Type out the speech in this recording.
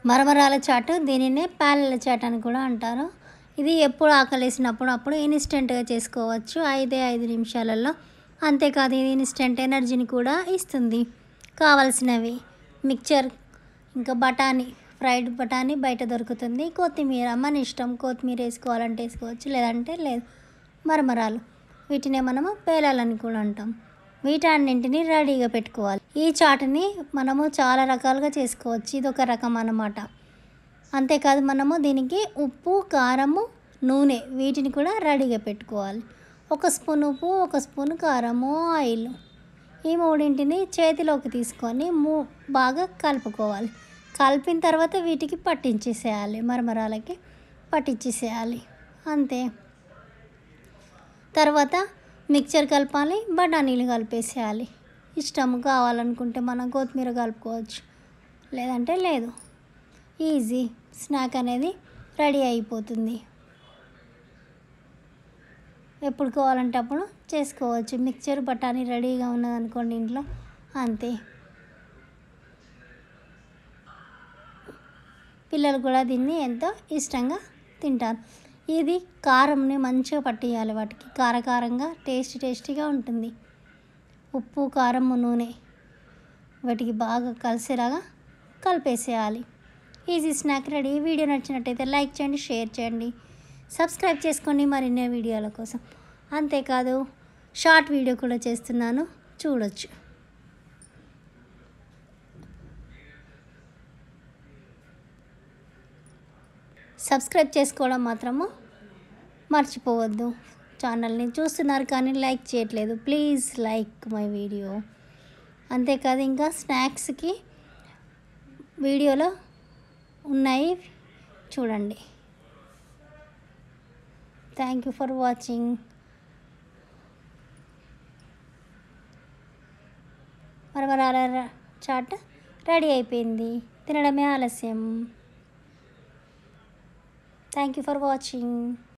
మరమరాల చాటు దీనినే ప్యాలెల చాట్ అని కూడా అంటారు ఇది ఎప్పుడు ఆకలేసినప్పుడు అప్పుడు ఇన్స్టెంట్గా చేసుకోవచ్చు ఐదే ఐదు నిమిషాలలో అంతేకాదు ఇది ఇన్స్టెంట్ ఎనర్జీని కూడా ఇస్తుంది కావలసినవి మిక్చర్ ఇంకా బఠానీ ఫ్రైడ్ బఠానీ బయట దొరుకుతుంది కొత్తిమీర మన ఇష్టం కొత్తిమీర వేసుకోవాలంటే వేసుకోవచ్చు లేదంటే లేదు మరమరాలు వీటినే మనము పేలాలని కూడా అంటాం వీటన్నింటిని రెడీగా పెట్టుకోవాలి ఈ చాటుని మనము చాలా రకాలుగా చేసుకోవచ్చు ఇది ఒక రకం అన్నమాట అంతేకాదు మనము దీనికి ఉప్పు కారము నూనె వీటిని కూడా రెడీగా పెట్టుకోవాలి ఒక స్పూన్ ఉప్పు ఒక స్పూన్ కారము ఆయిల్ ఈ మూడింటిని చేతిలోకి తీసుకొని మూ బాగా కలుపుకోవాలి కలిపిన తర్వాత వీటికి పట్టించేసేయాలి మరమరాలకి పట్టించేసేయాలి అంతే తర్వాత మిక్చర్ కలపాలి బఠానీలు కలిపేసేయాలి ఇష్టం కావాలనుకుంటే మనం కొత్తిమీర కలుపుకోవచ్చు లేదంటే లేదు ఈజీ స్నాక్ అనేది రెడీ అయిపోతుంది ఎప్పుడు కావాలంటే అప్పుడు చేసుకోవచ్చు మిక్చర్ బఠానీ రెడీగా ఉన్నదనుకోండి ఇంట్లో అంతే పిల్లలు కూడా దీన్ని ఎంతో ఇష్టంగా తింటారు ఇది కారంని మంచిగా పట్టియాలి వాటికి కారకారంగా టేస్ట్ టేస్టీగా ఉంటుంది ఉప్పు కారం నూనె వాటికి బాగా కలిసేలాగా కలిపేసేయాలి ఈజీ స్నాక్ రెడీ వీడియో నచ్చినట్టయితే లైక్ చేయండి షేర్ చేయండి సబ్స్క్రైబ్ చేసుకోండి మరిన్ని వీడియోల కోసం అంతేకాదు షార్ట్ వీడియో కూడా చేస్తున్నాను చూడొచ్చు సబ్స్క్రైబ్ చేసుకోవడం మాత్రము మర్చిపోవద్దు ఛానల్ని చూస్తున్నారు కానీ లైక్ చేయట్లేదు ప్లీజ్ లైక్ మై వీడియో అంతేకాదు ఇంకా స్నాక్స్కి వీడియోలో ఉన్నాయి చూడండి థ్యాంక్ యూ ఫర్ వాచింగ్ మరమరాల చాట్ రెడీ అయిపోయింది తినడమే ఆలస్యం థ్యాంక్ యూ ఫర్ వాచింగ్